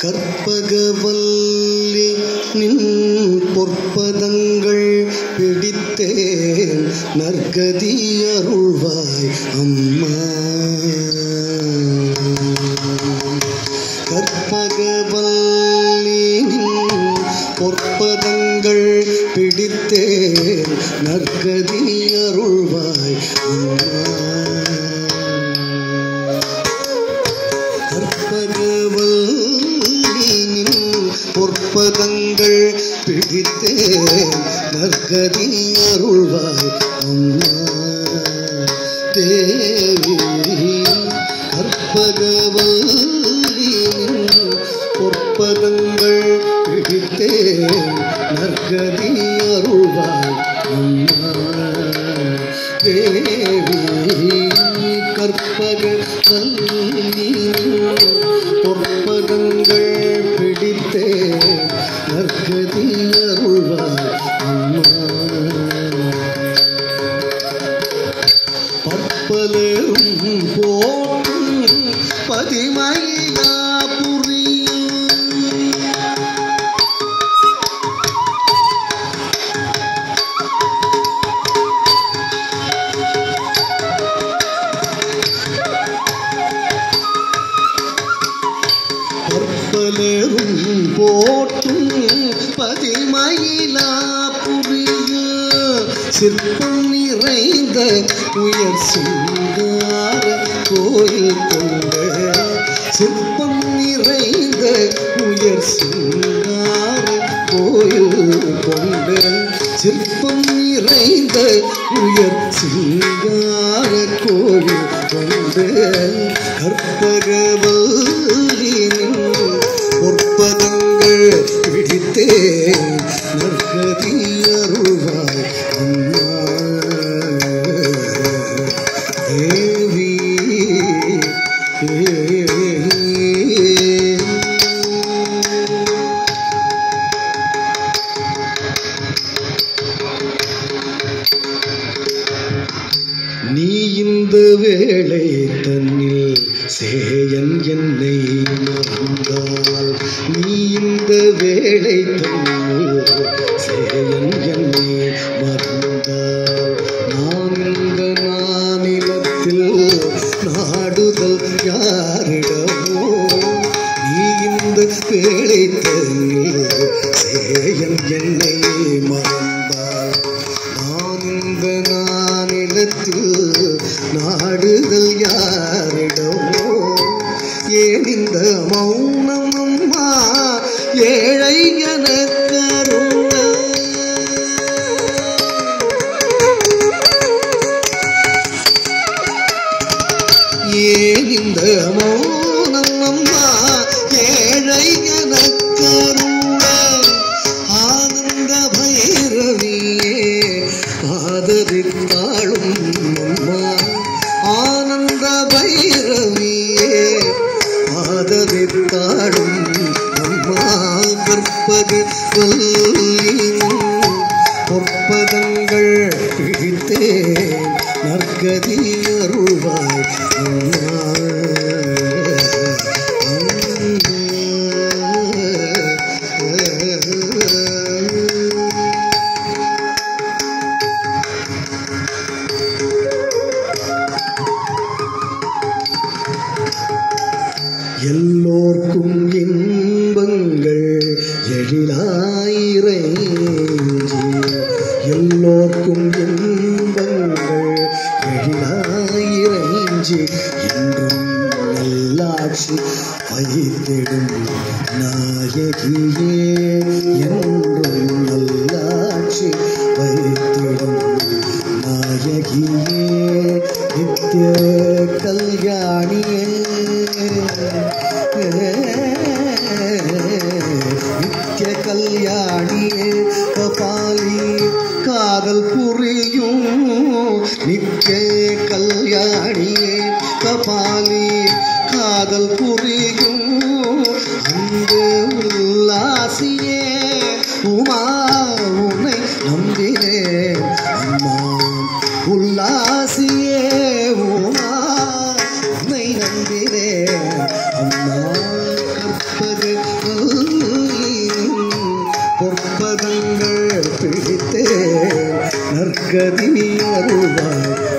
கற்பகவல்லி நின் பொற்பதங்கள் பிடித்தேன் நற்கதி அருள்வாய் அம்மா கற்பகவல்லி நின் பொற்பதங்கள் பிடித்தேன் நற்கதி அருள்வாய் அம்மா கற்பகவல்லினின் பொற்பதங்கள் பிடித்தேன் நற்கதி அருள்வாய் அம்மா தேவி கற்பகவல்லினின் பொற்பதங்கள் பிடித்தேன் நற்கதி அருள்வாய் அம்மா தேவி கற்பக பொற்பதங்கள் பிடித்தே நற்கதி அருள்வாய் அம்மா பற்பலரும் போற்றும் பதிமையா புரியும் பற்பலரும் போற்றும் பதிமயிலா புரிய சிற்பம் நிறைந்த உயர் சிங்கார கோயில் கொண்ட சிற்பம் நிறைந்த உயர் சிங்கார கோயில் கொண்ட சிற்பம் நிறைந்த உயர் சிங்கார கோயில் கொண்ட கற்பகவல்லினின் பொற்பதங்கள் பிடித்தே நற்கதி அருள்வாய் அம்மா தேவி நீ இந்த வேளை தன்னில் சேயன் என்னை மறந்தால் நீ இந்த வேளை தன்னில் சேயன் என்னை மறந்தால் நான் இந்த நானிலத்தில் நாடுதல் யாரிடமோ நீ இந்த வேளை தன்னில் சேயன் என்னை மறந்தால் நான் இந்த நானிலத்தில் நாடுதல் யாரிடமோ ஏன் இந்த மௌனம் அம்மா ஏழை எனக்கருண ஏன் இந்த மௌனம் அம்மா ஏழை எனக்கருண ஆனந்த பைரவியே ஆதரித்தாளும் அம்மா ஆனந்த பைரவியே ஆதரித்தாளும் அம்மா கற்பக பொற்பதங்கள் பிடித்தே நற்கதி அருள்வாய் அம்மா எல்லோர்க்கும் இன்பங்கள் எழிலாயிரஞ்சி எல்லோர்க்கும் இன்பங்கள் எழிலாயிரஞ்சி என்றும் நல்லாட்சி வைத்திடும் நாயகியே என்றும் நல்லாட்சி வைத்திடும் நாயகியே நித்திய கல்யாணியே நித்திய கல்யாணியே கபாலி காதல் புரியும் நித்திய கல்யாணியே கபாலி காதல் புரியும் அந்த உல்லாசியே உமா உன்னை நம்பினேன் அம்மா உல்லாசியே உமா உன்னை நம்பினேன் அம்மா கற்பக பொற்பதங்கள் பிடித்தேன் நற்கதி அருவாய்